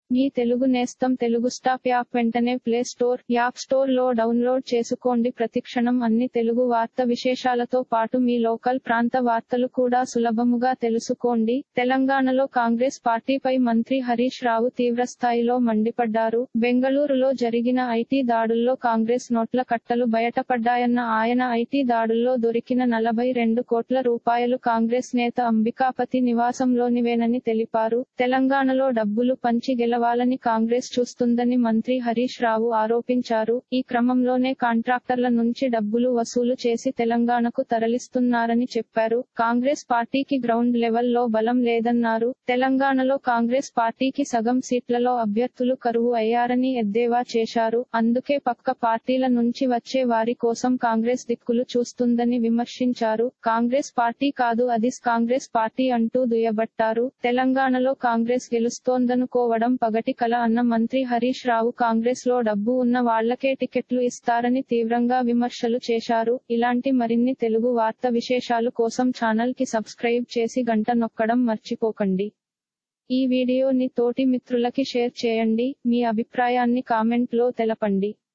మీ తెలుగు నేస్తం Telugu stop app వెంటనే play store app store లో డౌన్లోడ్ చేసుకోండి ప్రతిక్షణం అన్ని తెలుగు వార్త విశేషాలతో పాటు మీ లోకల్ ప్రాంత వార్తలు కూడా సులభముగా తెలుసుకోండి తెలంగాణలో కాంగ్రెస్ పార్టీపై మంత్రి హరీష్ రావు తీవ్రస్థాయిలో మండిపడ్డారు బెంగళూరులో జరిగిన ఐటీ దాడుల్లో కాంగ్రెస్ నోట్ల కట్టలు బయటపడ్డాయన్న ఆయన ఐటీ దాడుల్లో దొరికిన నలభై రెండు కోట్ల రూపాయలు కాంగ్రెస్ నేత అంబికాపతి నివాసంలోనివేనని తెలిపారు తెలంగాణలో డబ్బులు పంచి గెలవాలని కాంగ్రెస్ చూస్తుందని మంత్రి హరీష్ రావు ఆరోపించారు ఈ క్రమంలోనే కాంట్రాక్టర్ల నుంచి డబ్బులు వసూలు చేసి తెలంగాణకు తరలిస్తున్నారని చెప్పారు కాంగ్రెస్ పార్టీకి గ్రౌండ్ లెవెల్లో బలం లేదన్నారు తెలంగాణలో కాంగ్రెస్ పార్టీకి సగం సీట్లలో అభ్యర్థులు కరువు అయ్యారని ఎద్దేవా చేశారు అందుకే పక్క పార్టీల నుంచి వచ్చే వారి కోసం కాంగ్రెస్ దిక్కులు చూస్తుందని విమర్శించారు కాంగ్రెస్ పార్టీ కాదు అది కాంగ్రెస్ పార్టీ అంటూ దుయ్యబట్టారు తెలంగాణలో కాంగ్రెస్ గెలుస్తోందనుకోవడం పగటి కల అన్న మంత్రి హరీష్ రావు కాంగ్రెస్ లో డబ్బు ఉన్న వాళ్లకే టికెట్లు ఇస్తారని తీవ్రంగా విమర్శలు చేశారు ఇలాంటి మరిన్ని తెలుగు వార్త విశేషాలు కోసం ఛానల్ కి సబ్స్క్రైబ్ చేసి గంట నొక్కడం మర్చిపోకండి ఈ వీడియోని తోటి మిత్రులకి షేర్ చేయండి మీ అభిప్రాయాన్ని కామెంట్ లో తెలపండి